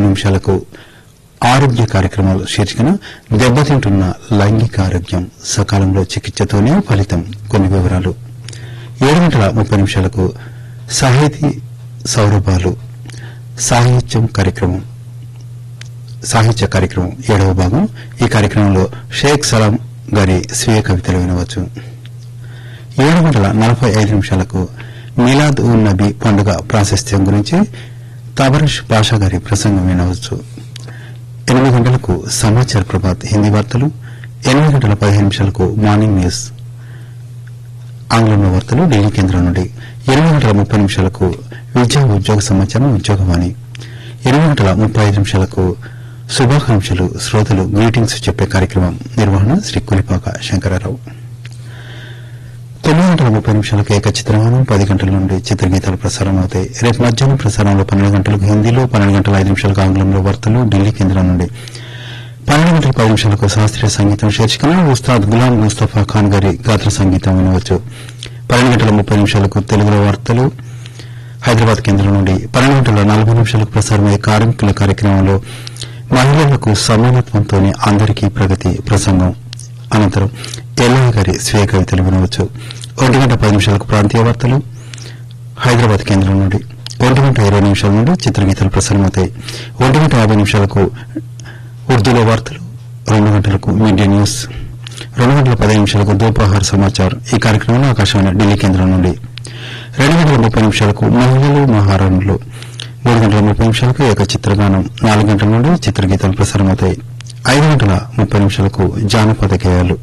నిమిషాలకు ఆరోగ్య కార్యక్రమాలు శీర్షికన దెబ్బతింటున్న లైంగిక ఆరోగ్యం సకాలంలో చికిత్సతోనే ఫలితం కొన్ని వివరాలు ఏడు గంటల ముప్పై నిమిషాలకు సాహితీ సౌరభాలు సాహిత్యం కార్యక్రమం సాహిత్య కార్యక్రమం ఏడవ భాగం ఈ కార్యక్రమంలో షేక్ సలాం గారి స్వీయ కవితలు వినవచ్చు ఏడు గంటల నలభై ఐదు నిమిషాలకు మిలాద్ ఉన్ నబీ పండుగ ప్రాశస్త్యం గురించి తబరష్ పాషా గారి ప్రసంగం వినవచ్చు ఎనిమిది గంటలకు సమాచార ప్రభాత్ హిందీ వార్తలు ఎనిమిది గంటల పదిహేను నిమిషాలకు మార్నింగ్ న్యూస్ ఆంగ్లంలో వార్తలు ఢిల్లీ కేంద్రం నుండి ఎనిమిది గంటల ముప్పై నిమిషాలకు విద్యా ఉద్యోగ సమాచారం ఉద్యోగవాణి ఎనిమిది గంటల ముప్పై ఐదు నిమిషాలకు శుభాకాంక్షలు శ్రోతలు గ్రీటింగ్స్ చెప్పే కార్యక్రమం నిర్వహణ శ్రీ కులిపాక శంకరరావు తొమ్మిది గంటల ముప్పై నిమిషాలకు ఏక చిత్రమానం పది గంటల నుండి చిత్రగీతాలు ప్రసారం అవుతాయి రేపు మధ్యాహ్నం ప్రసారంలో పన్నెండు గంటలకు హిందీలో పన్నెండు గంటల ఐదు నిమిషాలకు ఆంగ్లంలో వార్తలు ఢిల్లీ కేంద్రం నుండి పన్నెండు గంటల పది నిమిషాలకు శాస్త్రీయ సంగీతం శీర్షికన ఉస్తాద్ గులాం ముస్తఫా ఖాన్ గారి గాత్ర సంగీతం వినవచ్చు పన్నెండు గంటల ముప్పై నిమిషాలకు తెలుగులో వార్తలు హైదరాబాద్ కేంద్రం నుండి పన్నెండు గంటల నలభై నిమిషాలకు ప్రసారమయ్యే కార్మికుల కార్యక్రమంలో మహిళలకు సమానత్వంతోనే అందరికీ ప్రగతి ప్రసంగం అనంతరం ఎల్లయ్య గారి స్వీయ కవితలు వినవచ్చు ఒంటి గంట పది నిమిషాలకు ప్రాంతీయ వార్తలు హైదరాబాద్ కేంద్రం నుండి ఒంటి గంట ఇరవై నిమిషాల నుండి చిత్రగీతాలు ప్రసారమవుతాయి ఒంటి గంట యాభై నిమిషాలకు ఉర్దూలో వార్తలు రెండు గంటలకు మీడియా న్యూస్ రెండు గంటల పది నిమిషాలకు దోపహార సమాచార్ ఈ కార్యక్రమంలో ఆకాశవాణి ఢిల్లీ కేంద్రం నుండి రెండు గంటల ముప్పై నిమిషాలకు మహిళలు మహారాణులు మూడు గంటల ముప్పై నిమిషాలకు ఏక చిత్రగానం నాలుగు గంటల నుండి చిత్రగీతాలు ప్రసారమవుతాయి ఐదు గంటల ముప్పై నిమిషాలకు జానపద గేయాలు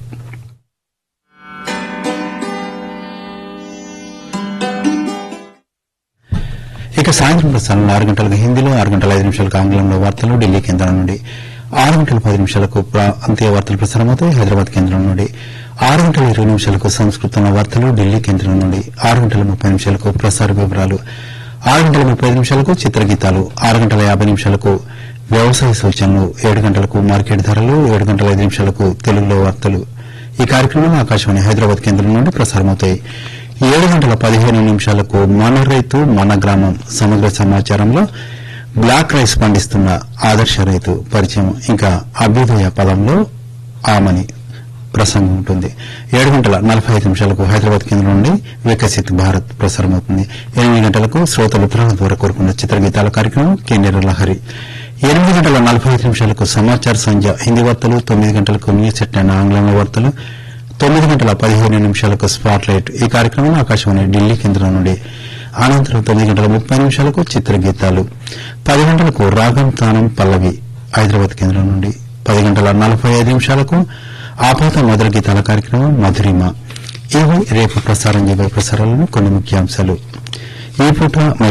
ఇక సాయంత్రం ప్రసారంలో ఆరు గంటలకు హిందీలో ఆరు గంటల ఐదు నిమిషాలకు ఆంగ్లంలో వార్తలు ఢిల్లీ కేంద్రం నుండి ఆరు గంటల పది నిమిషాలకు ప్రాంతీయ వార్తలు ప్రసారమవుతాయి హైదరాబాద్ కేంద్రం నుండి ఆరు గంటల ఇరవై నిమిషాలకు సంస్కృతంలో వార్తలు ఢిల్లీ కేంద్రం నుండి ఆరు గంటల ముప్పై నిమిషాలకు ప్రసార వివరాలు ఆరు గంటల ముప్పై ఐదు నిమిషాలకు చిత్రగీతాలు ఆరు గంటల యాభై నిమిషాలకు వ్యవసాయ సూచనలు ఏడు గంటలకు మార్కెట్ ధరలు ఏడు గంటల ఐదు నిమిషాలకు తెలుగులో వార్తలు ఈ కార్యక్రమం ఆకాశవాణి హైదరాబాద్ కేంద్రం నుండి ప్రసారమవుతాయి ఏడు గంటల పదిహేను నిమిషాలకు మన రైతు మన గ్రామం సమగ్ర సమాచారంలో బ్లాక్ రైస్ పండిస్తున్న ఆదర్శ రైతు పరిచయం ఇంకా అభ్యుదయ పదంలో ఆమని ప్రసంగం ఉంటుంది ఏడు గంటల నలభై ఐదు నిమిషాలకు హైదరాబాద్ కేంద్రం నుండి వికసిత్ భారత్ ప్రసారమవుతుంది ఎనిమిది గంటలకు శ్రోతలు ఉత్తరాల ద్వారా కోరుకున్న చిత్రగీతాల కార్యక్రమం కేంద్ర లహరి ఎనిమిది గంటల నలభై ఐదు నిమిషాలకు సమాచార సంధ్య హిందీ వార్తలు తొమ్మిది గంటలకు న్యూస్ సెట్ అయిన ఆంగ్లంలో వార్తలు తొమ్మిది గంటల పదిహేను నిమిషాలకు స్పాట్ లైట్ ఈ కార్యక్రమం ఆకాశవాణి ఢిల్లీ కేంద్రం నుండి అనంతరం తొమ్మిది గంటల ముప్పై నిమిషాలకు చిత్రగీతాలు పది గంటలకు రాగం తానం పల్లవి హైదరాబాద్ కేంద్రం నుండి పది గంటల నలభై ఐదు నిమిషాలకు ఆపాత మధుర గీతాల కార్యక్రమం మధురిమ ఇవి రేపు ప్రసారం చేయబోయే ప్రసారాలను కొన్ని ముఖ్యాంశాలు ఈ పూట